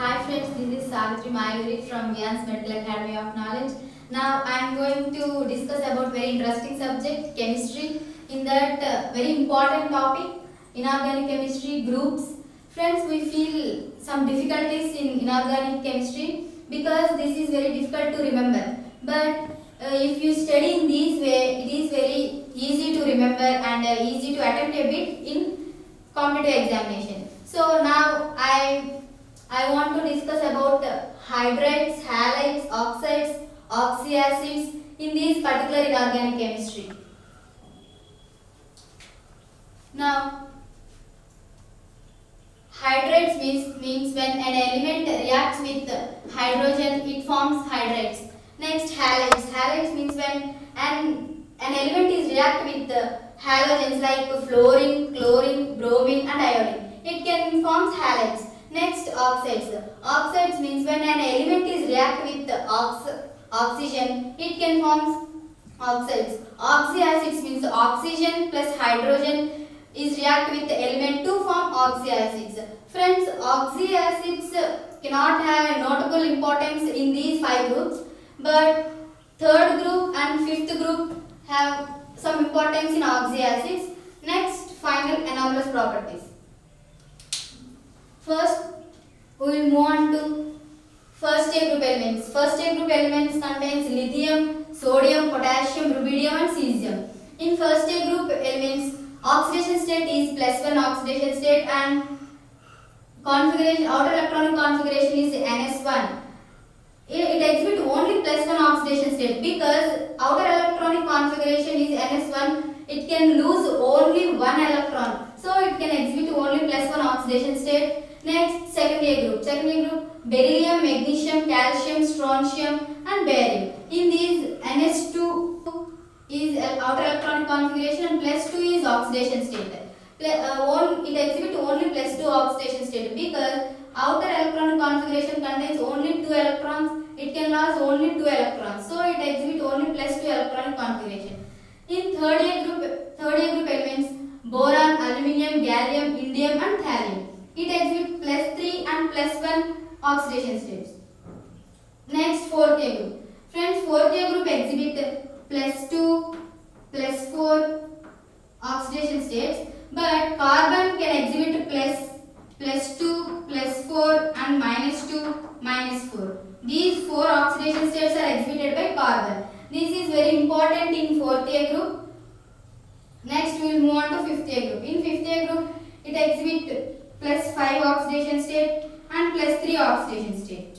Hi friends, this is Savitri Mayuri from Vyans Medical Academy of Knowledge. Now I am going to discuss about very interesting subject, chemistry. In that uh, very important topic, inorganic chemistry groups. Friends, we feel some difficulties in inorganic chemistry because this is very difficult to remember. But uh, if you study in this way, it is very easy to remember and uh, easy to attempt a bit in competitive examination. So now I I want to discuss about uh, hydrates, halides, oxides, oxyacids in this particular inorganic chemistry. Now hydrates means means when an element reacts with hydrogen it forms hydrates. Next halides. Halides means when an an element is react with uh, halogens like fluorine, chlorine, bromine and iodine. It can form halides. Next oxides. Oxides means when an element is react with ox oxygen, it can form oxides. Oxyacids means oxygen plus hydrogen is react with the element to form oxyacids. Friends, oxyacids cannot have notable importance in these five groups, but third group and fifth group have some importance in oxyacids. Next, final anomalous properties. First, we will move on to first A group elements. First A group elements contains lithium, sodium, potassium, rubidium and cesium. In first A group elements, oxidation state is plus 1 oxidation state and configuration outer electronic configuration is ns1 it, it exhibit only plus 1 oxidation state because outer electronic configuration is ns1 it can lose only one electron so it can exhibit only plus 1 oxidation state next second a group second a group beryllium magnesium calcium strontium and barium in these ns2 is outer electronic configuration and plus 2 is oxidation state uh, one, it exhibit only plus 2 oxidation state because outer electronic configuration contains only 2 electrons it can lose only 2 electrons so it exhibit only plus 2 electronic configuration in third A group third A group elements boron aluminium gallium indium and thallium it exhibit plus 3 and plus 1 oxidation states next fourth A group friends fourth A group exhibit plus 2 plus 4 oxidation states but carbon can exhibit plus plus 2 plus 4 and minus 2 minus 4 these four oxidation states are exhibited by carbon this is very important in fourth a group next we will move on to fifth a group in fifth a group it exhibit plus 5 oxidation state and plus 3 oxidation state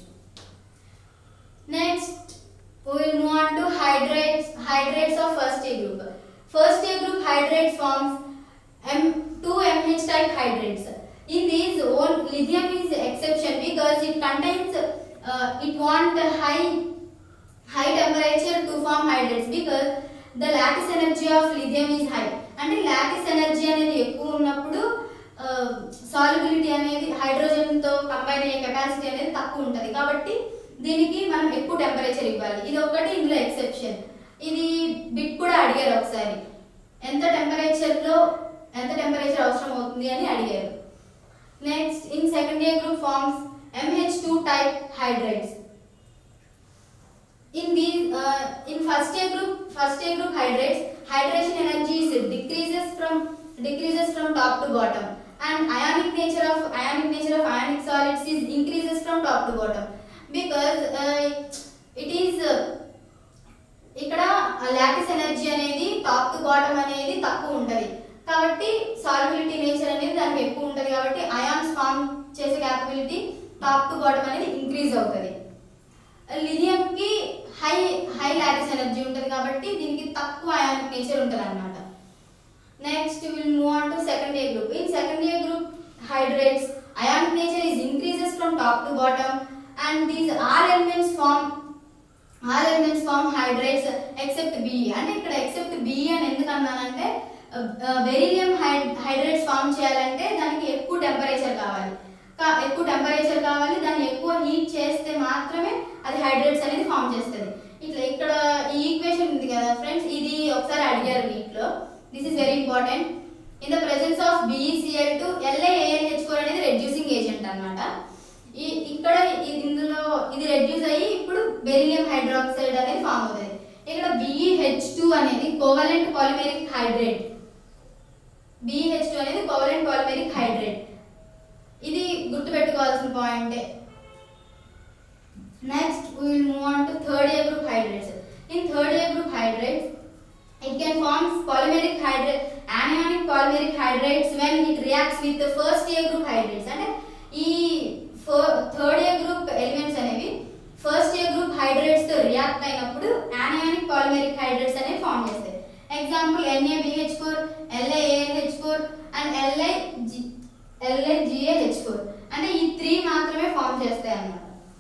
next we will move on to hydrates hydrates of first a group first a group hydrates forms M, 2 MH type hydrates. In these, one lithium is exception because it contains, uh, it want a high, high temperature to form hydrates because the lattice energy of lithium is high. అంటే lattice energy అనేది ఎక్కువ ఉన్నప్పుడు solubility అనేది హైడ్రోజన్తో combine అయ్యే capacity అనేది తక్కువ ఉంటుంది కాబట్టి దీనికి మనం ఎక్కువ టెంపరేచర్ ఇవ్వాలి ఇది ఒకటి ఇందులో ఎక్సెప్షన్ ఇది బిట్ కూడా అడిగారు ఒకసారి ఎంత టెంపరేచర్లో ఎంత టెంపరేచర్ అవసరం అవుతుంది అని అడిగారు next in second year group forms MH2 type hydrates. In these, uh, in first year group, first year group hydrates, hydration energy is decreases from decreases from top to bottom, and ionic nature of ionic nature of ionic solids is increases from top to bottom because uh, it is uh, ఇక్కడ lattice energy అనేది top to bottom అనేది తక్కువ ఉంటుంది కాబట్టి solubility nature అనేది దానికి ఎక్కువ ఉంటుంది కాబట్టి అయాన్స్ ఫామ్ చేసే క్యాపబిలిటీ టాప్ టు బాటమ్ అనేది ఇంక్రీజ్ అవుతుంది లిథియం కి హై హై లాటిస్ ఎనర్జీ ఉంటుంది కాబట్టి దీనికి తక్కువ అయానిక్ నేచర్ ఉంటుంది అనమాట next will move on to second year group in second year group hydrates ionic nature is increases from top to bottom and these all elements form all elements form hydrates except B E అంటే ఇక్కడ except BE అని ఎందుకు అన్నానంటే beryllium hydrates form చేయాలంటే దానికి ఎక్కువ temperature కావాలి కా- ఎక్కువ టెంపరేచర్ కావాలి దాన్ని ఎక్కువ హీట్ చేస్తే మాత్రమే అది హైడ్రేట్స్ అనేది ఫామ్ చేస్తుంది ఇట్లా ఇక్కడ ఈ ఈక్వేషన్ ఉంది కదా ఫ్రెండ్స్ ఇది ఒకసారి అడిగారు వీటిలో this is very important in the presence of BeCl2 LaAlH4 అనేది రెడ్యూసింగ్ ఏజెంట్ అన్నమాట ఈ ఇక్కడ ఇది ఇందులో ఇది రెడ్యూస్ అయ్యి ఇప్పుడు బెరిలియం హైడ్రాక్సైడ్ అనేది ఫామ్ అవుతుంది ఇక్కడ బిఈహెచ్ టూ అనేది covalent polymeric hydrate B E H two అనేది కోవలెంట్ పాలిమెరిక్ హైడ్రేట్ ఇది గుర్తుపెట్టుకోవాల్సిన పాయింటే next we will move on to third year group hydrates in third year group hydrates it can form polymeric hydrate anionic polymeric hydrates when it reacts with the first year group hydrates అంటే ఈ third year group elements అనేవి first year group hydrates తో react అయినప్పుడు anionic polymeric hydrates అనేవి form చేస్తాయి example NaBH4 LaAlH4 and Li LiGaH4 అంటే ఈ three మాత్రమే ఫామ్ చేస్తాయి అన్నమాట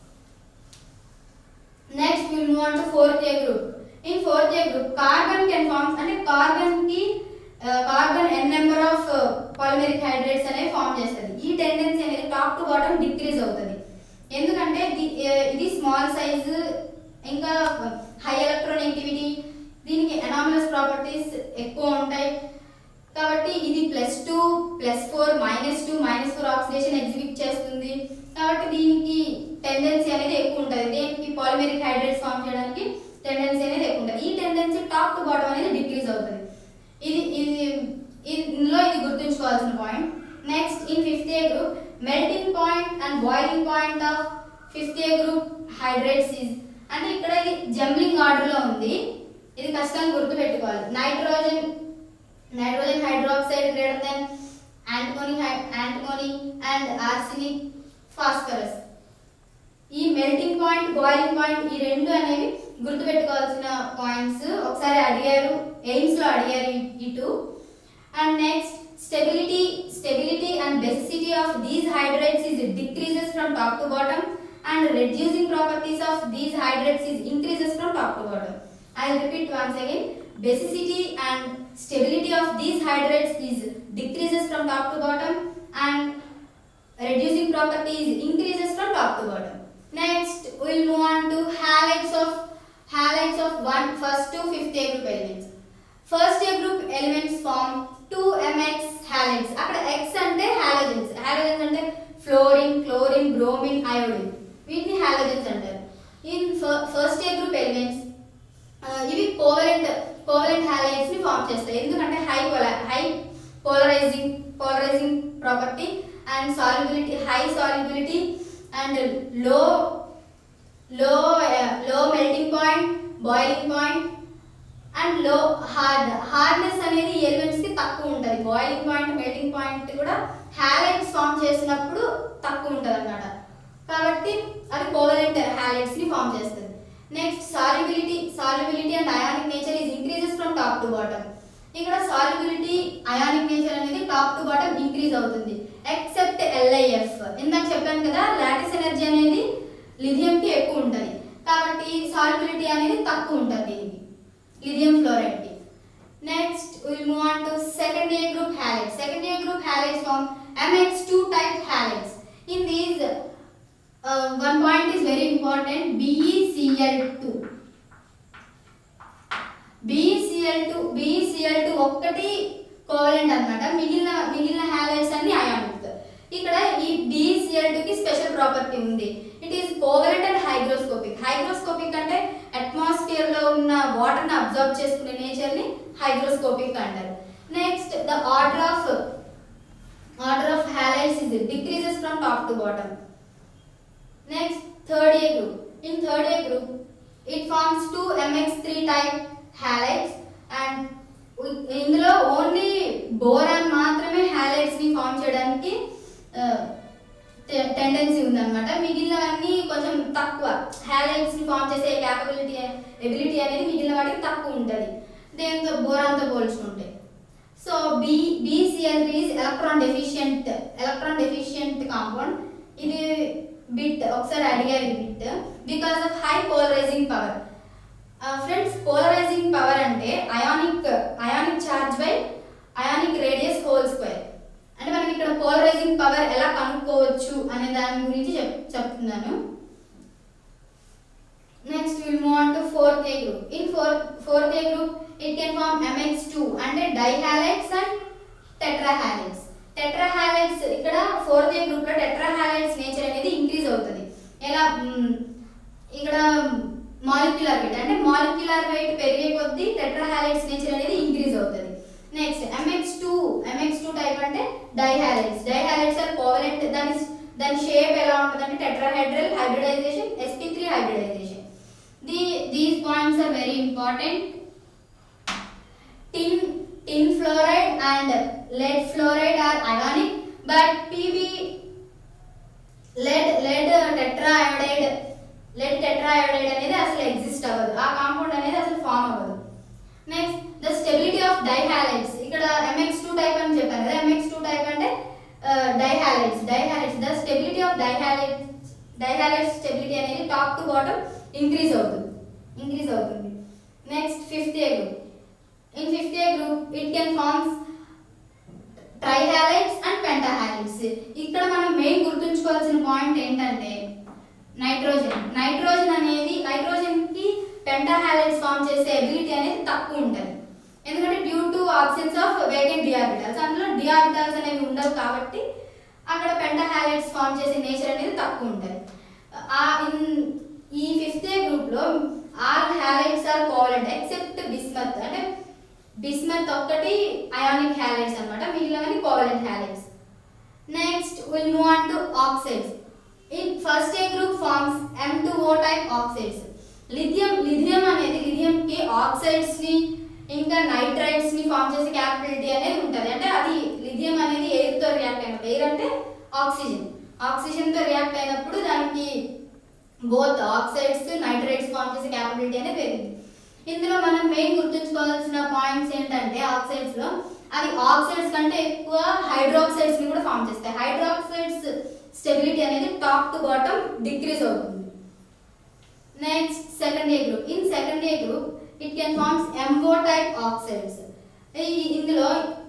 next will move on to fourth A group in fourth A group carbon can form అంటే కార్బన్ కి carbon n number of polymeric hydrates అనేవి form చేస్తుంది ఈ టెండెన్సీ అనేది టాప్ టు బాటమ్ డిక్రీజ్ అవుతుంది ఎందుకంటే ది- uh, ఇది స్మాల్ సైజ్ ఇంకా హై ఎలక్ట్రోనెగిటివిటీ దీనికి ఎనామలస్ ప్రాపర్టీస్ ఎక్కువ ఉంటాయి కాబట్టి ఇది plus two plus four minus two minus four oxidation exhibit చేస్తుంది కాబట్టి దీనికి టెండెన్సీ అనేది ఎక్కువ ఉంటుంది దీనికి పాలిమెరిక్ హైడ్రేట్స్ ఫామ్ చేయడానికి టెండెన్సీ అనేది ఎక్కువ ఉంటుంది ఈ టెండెన్సీ టాప్ టు బాటమ్ అనేది డిక్రీజ్ అవుతుంది ఇది ఇది ఇది- ఇందులో ఇది గుర్తుంచుకోవాల్సిన point next in fifth A group melting point and boiling point of fifth A group hydrates is అంటే ఇక్కడ ఇది జంబ్లింగ్ ఆర్డర్ లో ఉంది ఇది ఖచ్చితంగా గుర్తుపెట్టుకోవాలి nitrogen nitrogen hydroxide greater than antimony antimony and arsenic phosphorus ఈ మెల్టింగ్ పాయింట్ బాయిలింగ్ పాయింట్ ఈ రెండు అనేవి గుర్తుపెట్టుకోవాల్సిన పాయింట్స్ ఒకసారి అడిగారు ఎయిమ్స్ లో అడిగారు ఈ- ఈ two and next stability stability and basicity of these hydrates is decreases from top to bottom and reducing properties of these hydrates is increases from top to bottom i'll repeat once again basicity and stability of these hydrates is decreases from top to bottom and reducing properties increases from top to bottom next we'll move on to halides of halides of one first to fifth A group elements first A group elements form two M X హాలెన్స్ అక్కడ X అంటే halogens halogens అంటే fluorine chlorine bromine iodine వీటిని halogens అంటారు in first A group elements ఇవి covalent covalent halides ని form చేస్తాయి ఎందుకంటే high high polarizing polarizing property and solubility high solubility and low low low melting point boiling point and low hard hardness అనేది elements కి తక్కువ ఉంటుంది boiling point melting point కూడా halites form చేసినప్పుడు తక్కువ ఉంటుంది అన్నమాట కాబట్టి అది కోవలెంట్ హాలైట్స్ ని ఫామ్ చేస్తుంది next solubility solubility and ionic nature is increases from top to bottom ఇక్కడ సాల్యుబిలిటీ అయానిక్ నేచర్ అనేది టాప్ టు బాటమ్ ఇంక్రీజ్ అవుతుంది ఎక్సెప్ట్ ఎల్ఐఎఫ్ ఇందాక చెప్పాను కదా లాటిస్ ఎనర్జీ అనేది లిథియం కి ఎక్కువ ఉంటుంది కాబట్టి సాల్యుబిలిటీ అనేది తక్కువ ఉంటుంది దీనికి lithium fluoride కి. Next, we'll move on to second A group halides. Second A group halides form MX2 type halides. In these, uh, one point is very important BeCl2. BeCl2 BeCl2 ఒక్కటి covalent అన్నమాట మిగిలిన మిగిలిన halides అన్ని ionic ఇక్కడ ఈ BeCl2 కి special property ఉంది it is covalent and hygroscopic hygroscopic అంటే అట్మాస్ఫియర్ లో ఉన్న వాటర్ ని అబ్జర్వ్ చేసుకునే నేచర్ ని హైగ్రోస్కోపిక్ అంటారు next the order of order of halides is decreases from top to bottom next third A group in third A group it forms two M X three type halides and ఇందులో only boron మాత్రమే halides ని form చేయడానికి tendency ఉందన్నమాట మిగిలినవన్నీ కొంచెం తక్కువ halides ని form చేసే క్యాపబిలిటీ ఎబిలిటీ అనేది మిగిలిన వాటికి తక్కువ ఉంటుంది దేంతో బోరాన్తో పోల్చుకుంటే so B B C L is electron deficient electron deficient compound ఇది బిట్ ఒకసారి అడిగారు ఈ bit because of high polarizing power friends polarizing power అంటే ionic ionic charge by ionic radius whole square అంటే మనకి ఇక్కడ పోలరైజింగ్ పవర్ ఎలా కనుక్కోవచ్చు అనే దాని గురించి చెప్ చెప్తున్నాను next will move on to fourth A group in fourth fourth A group it can form MX2 అంటే డైహాలైడ్స్ అండ్ టెట్రాహాలైడ్స్ టెట్రాహాలైడ్స్ ఇక్కడ ఫోర్త్ ఏ గ్రూప్ లో టెట్రాహాలైడ్స్ నేచర్ అనేది ఇంక్రీజ్ అవుతుంది ఎలా మ్, ఇక్కడ మాలిక్యులర్ వెయిట్ అంటే మాలిక్యులర్ వెయిట్ పెరిగే కొద్దీ టెట్రాహాలైడ్స్ నేచర్ అనేది ఇంక్రీజ్ అవుతుంది next M X two M X two type అంటే డైహాలైడ్స్ డైహాలైడ్స్ ఆర్ కోవలెంట్ దాని దాని షేప్ ఎలా ఉంటుంది అంటే tetrahedral hybridization S P three hybridization the these points are very important tin tin fluoride and lead fluoride are ionic but pb lead lead tetraiodide lead tetraiodide అనేది అసలు exist అవ్వదు ఆ compound అనేది అసలు ఫామ్ అవ్వదు next the stability of dihalides ఇక్కడ M X two type అని చెప్పాను కదా ఎంఎక్స్ టూ టైప్ అంటే dihalides dihalides the stability of dihalides dihalides stability అనేది టాప్ టు బాటమ్ ఇంక్రీజ్ అవుతుంది ఇంక్రీజ్ అవుతుంది next fifth A group In fifth A group, it can form trihalides and pentahalides ఇక్కడ మనం main గుర్తుంచుకోవాల్సిన point ఏంటంటే nitrogen nitrogen అనేది nitrogen కి పెంటాహాలైడ్స్ form చేసే ఎబిలిటీ అనేది తక్కువ ఉంటుంది ఎందుకంటే due to absence of vacant d orbitals అందులో డిఆర్బిటల్స్ అనేవి ఉండవు కాబట్టి అక్కడ పెంటాహాలైడ్స్ ఫామ్ చేసే నేచర్ అనేది తక్కువ ఉంటుంది ఆ ఇన్ ఈ ఫిఫ్త్ ఏ గ్రూప్ లో all halides are covalent except bismuth అంటే బిస్మత్ ఒక్కటి అయానిక్ హ్యాలైడ్స్ అన్నమాట మిగిలినవన్నీ covalent halides next will move on to oxides in first A group forms M2O type oxides lithium lithium అనేది lithium కి oxides ని ఇంకా nitrides ని ఫామ్ చేసే క్యాపబిలిటీ అనేది ఉంటుంది అంటే అది లిథియం అనేది ఎయిర్ తో రియాక్ట్ అయినప్పుడు ఎయిర్ అంటే ఆక్సిజన్ ఆక్సిజన్ తో రియాక్ట్ అయినప్పుడు దానికి బోత్ ఆక్సైడ్స్ నైట్రైడ్స్ ఫామ్ చేసే క్యాపబిలిటీ అనేది పెరిగింది ఇందులో మనం మెయిన్ గుర్తుంచుకోవాల్సిన పాయింట్స్ ఏంటంటే ఆక్సైడ్స్ లో అవి ఆక్సైడ్స్ కంటే ఎక్కువ హైడ్రాక్సైడ్స్ ని కూడా ఫామ్ చేస్తాయి హైడ్రాక్సైడ్స్ స్టెబిలిటీ అనేది టాప్ టు బాటమ్ డిక్రీజ్ అవుతుంది next second A group in second A group it can forms M O type oxides ఇందులో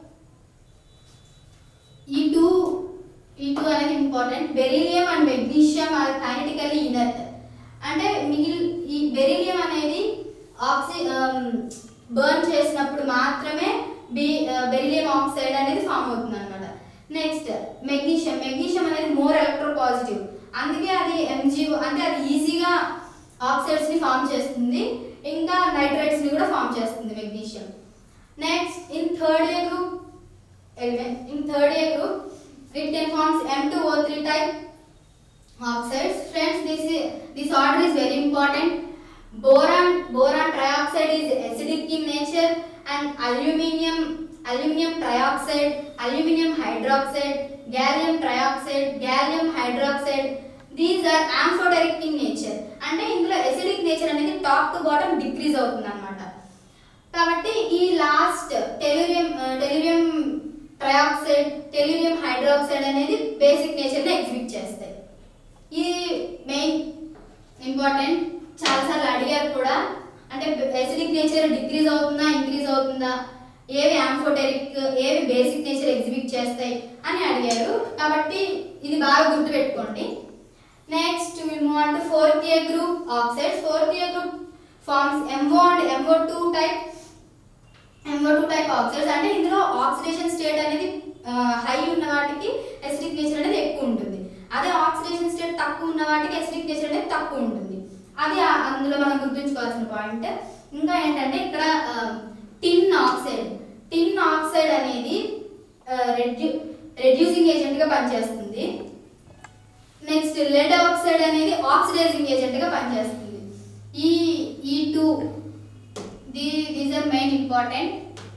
ఈ టూ ఈ టూ అనేది important beryllium and magnesium are kinetically inert అంటే మిగిలి ఈ బెరీలియం అనేది ఆక్సి బర్న్ చేసినప్పుడు మాత్రమే బి బెరీలియం ఆక్సైడ్ అనేది ఫామ్ అవుతుంది అనమాట నెక్స్ట్ మెగ్నీషియం మెగ్నీషియం అనేది మోర్ ఎలక్ట్రో పాజిటివ్ అందుకే అది ఎంజిఓ అంటే అది ఈజీగా ఆక్సైడ్స్ ని ఫామ్ చేస్తుంది ఇంకా నైట్రైట్స్ ని కూడా ఫామ్ చేస్తుంది magnesium next in third A group element. In third A group, it can forms M2O3 type oxides. Friends, this is, this order is very important. Boron boron trioxide is acidic in nature, and aluminium aluminium trioxide, aluminium hydroxide, gallium trioxide, gallium hydroxide. These are amphoteric in nature. అంటే ఇందులో acidic nature అనేది top to bottom decrease అవుతుంది అనమాట కాబట్టి ఈ last tellurium tellurium trioxide tellurium hydroxide అనేది basic నేచర్ని exhibit చేస్తాయి ఇది మెయిన్ ఇంపార్టెంట్ చాలాసార్లు అడిగారు కూడా అంటే ఎసిడిక్ నేచర్ డిక్రీజ్ అవుతుందా ఇంక్రీజ్ అవుతుందా ఏవి ఆంఫోటెరిక్ ఏవి బేసిక్ నేచర్ ఎగ్జిబిట్ చేస్తాయి అని అడిగారు కాబట్టి ఇది బాగా గుర్తుపెట్టుకోండి next will move on to fourth year group oxides fourth year group forms M O and M O two type M O two type oxides అంటే ఇందులో ఆక్సిడేషన్ స్టేట్ అనేది హై ఉన్న వాటికి ఎసిడిక్ నేచర్ అనేది ఎక్కువ ఉంటుంది అదే ఆక్సిడేషన్ స్టేట్ తక్కువ ఉన్న వాటికి ఎసిడిక్ నేచర్ అనేది తక్కువ ఉంటుంది అది ఆ- అందులో మనం గుర్తుంచుకోవాల్సిన పాయింట్ ఇంకా ఏంటంటే ఇక్కడ టిన్ ఆక్సైడ్ టిన్ ఆక్సైడ్ అనేది రెడ్యూ రెడ్యూసింగ్ ఏజెంట్ గా పనిచేస్తుంది నెక్స్ట్ లెడ్ ఆక్సైడ్ అనేది ఆక్సిడైజింగ్ ఏజెంట్ గా పనిచేస్తుంది ఈ ఈ two these are main important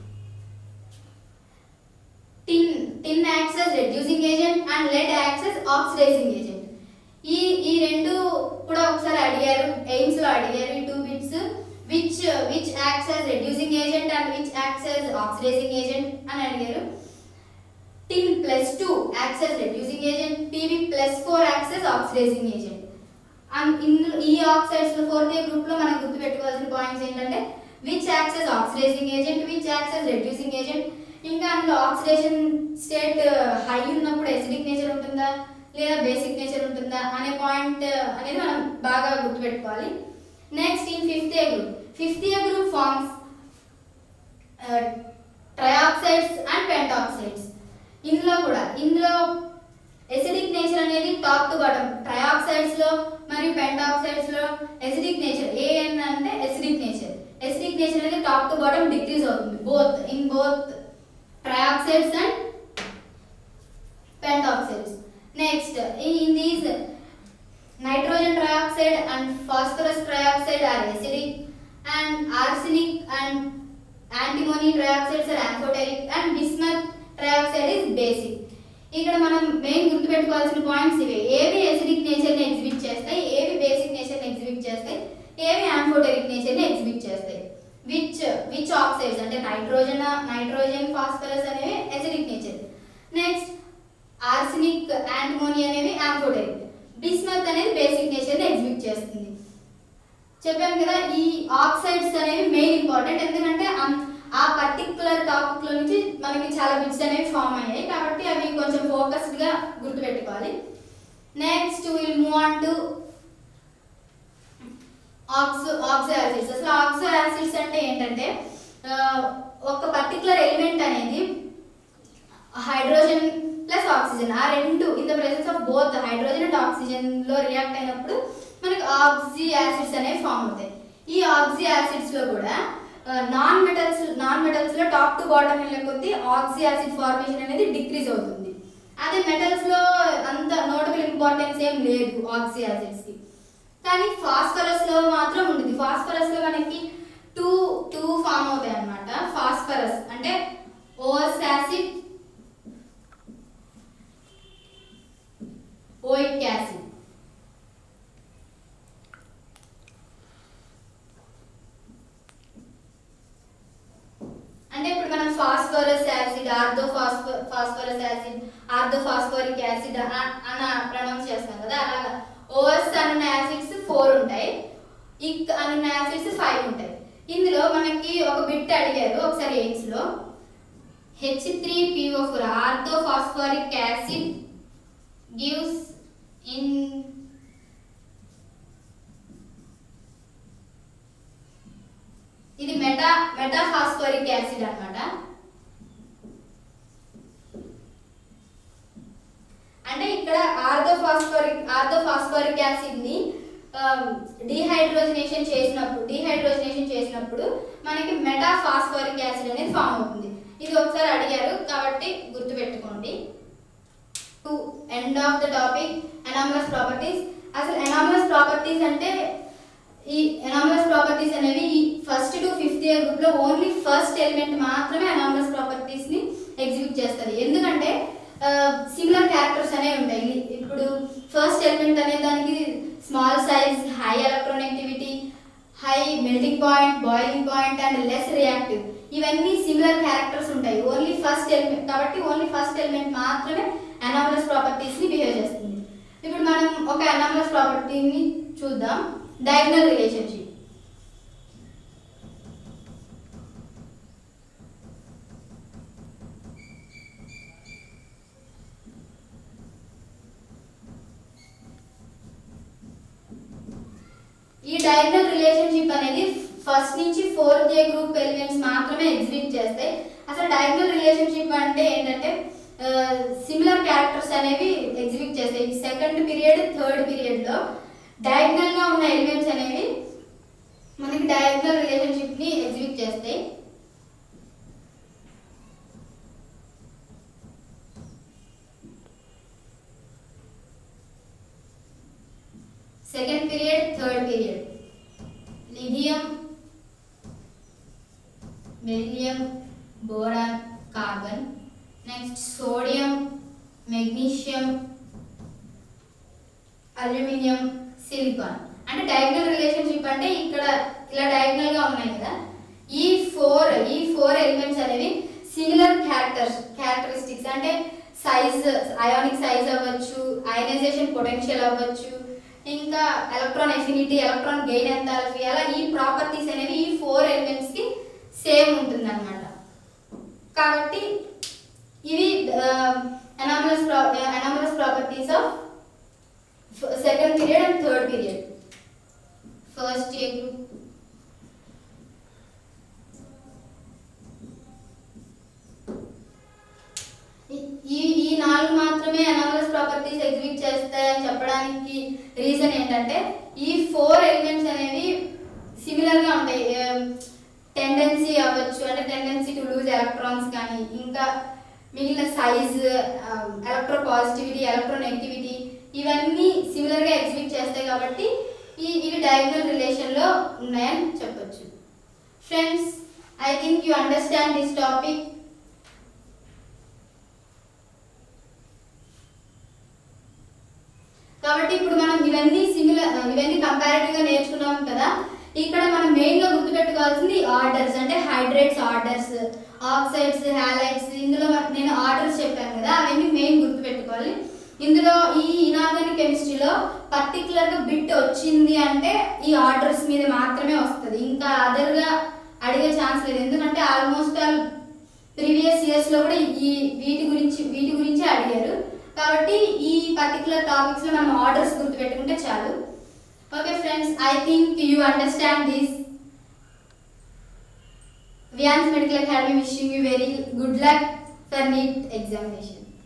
tin tin acts as reducing agent and lead acts as oxidizing agent ఈ ఈ రెండు కూడా ఒకసారి అడిగారు ఎయిమ్స్ లో అడిగారు ఈ two bits which which acts as reducing agent and which acts as oxidizing agent అని అడిగారు tin plus two acts as reducing agent P B plus four acts as oxidizing agent and ఇందులో ఈ ఆక్సైడ్స్ లో fourth year group లో మనం గుర్తుపెట్టుకోవాల్సిన points ఏంటంటే which acts as oxidizing agent which acts as reducing agent ఇంకా అందులో ఆక్సిడేషన్ స్టేట్ హై ఉన్నప్పుడు ఎసిడిక్ నేచర్ ఉంటుందా లేదా బేసిక్ నేచర్ ఉంటుందా అనే పాయింట్ అనేది మనం బాగా గుర్తుపెట్టుకోవాలి next in fifth year group fifth year group forms trioxides and pentoxides ఇందులో కూడా ఇందులో ఎసిడిక్ నేచర్ అనేది టాప్ టు బాటమ్ ట్రయాక్సైడ్స్ లో మరియు పెంటాక్సైడ్స్ లో ఎసిడిక్ నేచర్ ఏఎన్ అంటే ఎసిడిక్ నేచర్ ఎసిడిక్ నేచర్ అనేది టాప్ టు బాటమ్ డిక్రీజ్ అవుతుంది both in both trioxides and pentoxides. Next, in these nitrogen trioxide and phosphorus trioxide are acidic and arsenic and antimony trioxides are amphoteric and bismuth trioxide is basic. ఇక్కడ మనం main గుర్తుపెట్టుకోవాల్సిన points ఇవే ఏవి acidic nature ని exhibit చేస్తాయి ఏవి basic nature ని exhibit చేస్తాయి ఏవి ఆంఫోటెరిక్ నేచర్ ని ఎగ్జిబిట్ చేస్తాయి విచ్ విచ్ ఆక్సైడ్స్ అంటే నైట్రోజన్ నైట్రోజన్ ఫాస్ఫరస్ అనేవి acidic nature next arsenic antimony అనేవి యాంఫోటెరిక్ బిస్మత్ అనేది బేసిక్ నేచర్ ని ఎగ్జిబిట్ చేస్తుంది చెప్పాను కదా ఈ ఆక్సైడ్స్ అనేవి మెయిన్ ఇంపార్టెంట్ ఎందుకంటే అం- ఆ పర్టికులర్ టాపిక్ లో నుంచి మనకి చాలా బిట్స్ అనేవి ఫామ్ అయ్యాయి కాబట్టి అవి కొంచెం ఫోకస్డ్ గా గుర్తుపెట్టుకోవాలి next will move on to oxo oxo acids అసలు ఆక్సో యాసిడ్స్ అంటే ఏంటంటే ఆ, ఒక పర్టికులర్ ఎలిమెంట్ అనేది హైడ్రోజన్ ప్లస్ ఆక్సిజన్ ఆ రెండు in the presence of both hydrogen and oxygen లో రియాక్ట్ అయినప్పుడు మనకి ఆక్సి యాసిడ్స్ అనేవి ఫామ్ అవుతాయి ఈ ఆక్సి యాసిడ్స్ లో కూడా నాన్ మెటల్స్ నాన్ మెటల్స్ లో టాప్ టు బాటమ్ వెళ్ళే కొద్దీ ఆక్సి యాసిడ్ ఫార్మేషన్ అనేది డిక్రీజ్ అవుతుంది అదే మెటల్స్ లో అంత నోటబుల్ ఇంపార్టెన్స్ ఏం లేదు ఆక్సి యాసిడ్స్ కి కానీ ఫాస్ఫరస్ లో మాత్రం ఉంటుంది ఫాస్ఫరస్ లో మనకి టూ టూ ఫామ్ అవుతాయి అన్నమాట ఫాస్ఫరస్ అంటే ఓఎస్ యాసిడ్ ఓయిక్ యాసిడ్ అంటే ఇప్పుడు మనం phosphorus acid ortho phosphorus acid ortho phosphoric acid అని ప్రొనౌన్స్ చేస్తాం కదా అలాగా ఓఎస్ అన్న యాసిడ్స్ ఫోర్ ఉంటాయి ఇక్ అన్న యాసిడ్స్ ఫైవ్ ఉంటాయి ఇందులో మనకి ఒక బిట్ అడిగారు ఒకసారి ఎయిమ్స్ లో H three P O four ortho phosphoric acid gives in ఇది మెటా మెటాఫాస్ఫోరిక్ యాసిడ్ అన్నమాట అంటే ఇక్కడ ఆర్థోఫాస్ఫోరిక్ ఆర్థోఫాస్ఫోరిక్ యాసిడ్ ని డిహైడ్రోజనేషన్ చేసినప్పుడు డిహైడ్రోజనేషన్ చేసినప్పుడు మనకి మెటాఫాస్ఫోరిక్ యాసిడ్ అనేది ఫామ్ అవుతుంది ఇది ఒకసారి అడిగారు కాబట్టి గుర్తుపెట్టుకోండి to end of the topic anomalous properties అసలు ఎనామలస్ ప్రాపర్టీస్ అంటే ఈ ఎనామలస్ ప్రాపర్టీస్ అనేవి ఈ first to fifth year group లో ఓన్లీ ఫస్ట్ ఎలిమెంట్ మాత్రమే ఎనామలస్ ప్రాపర్టీస్ ని ఎగ్జిక్యూట్ చేస్తుంది ఎందుకంటే సిమిలర్ క్యారెక్టర్స్ అనేవి ఉంటాయి ఇప్పుడు ఫస్ట్ ఎలిమెంట్ అనే దానికి small size high electronegativity high melting point boiling point and less reactive ఇవన్నీ సిమిలర్ క్యారెక్టర్స్ ఉంటాయి ఓన్లీ ఫస్ట్ ఎలిమెంట్ కాబట్టి ఓన్లీ ఫస్ట్ ఎలిమెంట్ మాత్రమే అనామలస్ ప్రాపర్టీస్ ని బిహేవ్ చేస్తుంది ఇప్పుడు మనం ఒక అనామలస్ ప్రాపర్టీని చూద్దాం డయాగ్నల్ రిలేషన్షిప్ ఈ డయాగ్నల్ రిలేషన్షిప్ అనేది ఫస్ట్ నుంచి ఫోర్త్ ఏ గ్రూప్ ఎలిమెంట్స్ మాత్రమే ఎగ్జిబిట్ చేస్తాయి అసలు డయాగ్నల్ రిలేషన్షిప్ అంటే ఏంటంటే సిమిలర్ క్యారెక్టర్స్ అనేవి ఎగ్జిబిట్ చేస్తాయి సెకండ్ పీరియడ్ థర్డ్ పీరియడ్ లో డయాగ్నల్ గా ఉన్న ఎలిమెంట్స్ అనేవి మనకి డయాగ్నల్ రిలేషన్షిప్ ని ఎగ్జిబిట్ చేస్తాయి second period third period lithium beryllium boron carbon next sodium magnesium aluminium silicon అంటే డయాగ్నల్ రిలేషన్షిప్ అంటే ఇక్కడ ఇలా డయాగ్నల్ గా ఉన్నాయి కదా ఈ ఫోర్ ఈ ఫోర్ ఎలిమెంట్స్ అనేవి సిమిలర్ క్యారెక్టర్స్ క్యారెక్టరిస్టిక్స్ అంటే సైజ్ అయానిక్ సైజ్ అవ్వచ్చు అయనైజేషన్ పొటెన్షియల్ అవ్వచ్చు ఇంకా electron affinity electron gain enthalpy అలా ఈ ప్రాపర్టీస్ అనేవి ఈ ఫోర్ ఎలిమెంట్స్ కి సేమ్ ఉంటుంది అనమాట కాబట్టి ఇవి anomalous anomalous properties of second period and third period first A group ఈ ఈ నాలుగు మాత్రమే మాత్రమే అనామలస్ ప్రాపర్టీస్ ఎగ్జిబిట్ చేస్తాయని చెప్పడానికి రీజన్ ఏంటంటే ఈ ఫోర్ ఎలిమెంట్స్ అనేవి సిమిలర్ గా ఉంటాయి టెండెన్సీ అవ్వచ్చు అంటే టెండెన్సీ టు లూజ్ ఎలక్ట్రాన్స్ కానీ ఇంకా మిగిలిన size electropositivity electronegativity ఇవన్నీ సిమిలర్ గా ఎగ్జిబిట్ చేస్తాయి కాబట్టి ఈ ఇవి డయాగ్నల్ రిలేషన్ లో ఉన్నాయని చెప్పొచ్చు friends I think you understand this topic కాబట్టి ఇప్పుడు మనం ఇవన్నీ సిమిలర్ ఇవన్నీ కంపారిటివ్ గా నేర్చుకున్నాం కదా ఇక్కడ మనం మెయిన్ గా గుర్తుపెట్టుకోవాల్సింది ఆర్డర్స్ అంటే హైడ్రేట్స్ ఆర్డర్స్ ఆక్సైడ్స్ హ్యాలైడ్స్ ఇందులో మన- నేను ఆర్డర్స్ చెప్పాను కదా అవన్నీ మెయిన్ గుర్తుపెట్టుకోవాలి ఇందులో ఈ ఇనార్గానిక్ కెమిస్ట్రీలో పర్టికులర్ గా బిట్ వచ్చింది అంటే ఈ ఆర్డర్స్ మీద మాత్రమే వస్తుంది ఇంకా అదర్ గా అడిగే ఛాన్స్ లేదు ఎందుకంటే ఆల్మోస్ట్ ఆల్ ప్రీవియస్ ఇయర్స్ లో కూడా ఈ వీటి గురించి వీటి గురించి అడిగారు కాబట్టి ఈ పర్టికులర్ టాపిక్స్ లో మనం ఆర్డర్స్ గుర్తుపెట్టుకుంటే చాలు okay friends I think you understand this వియాన్స్ medical academy wishing you very good luck for NEET examination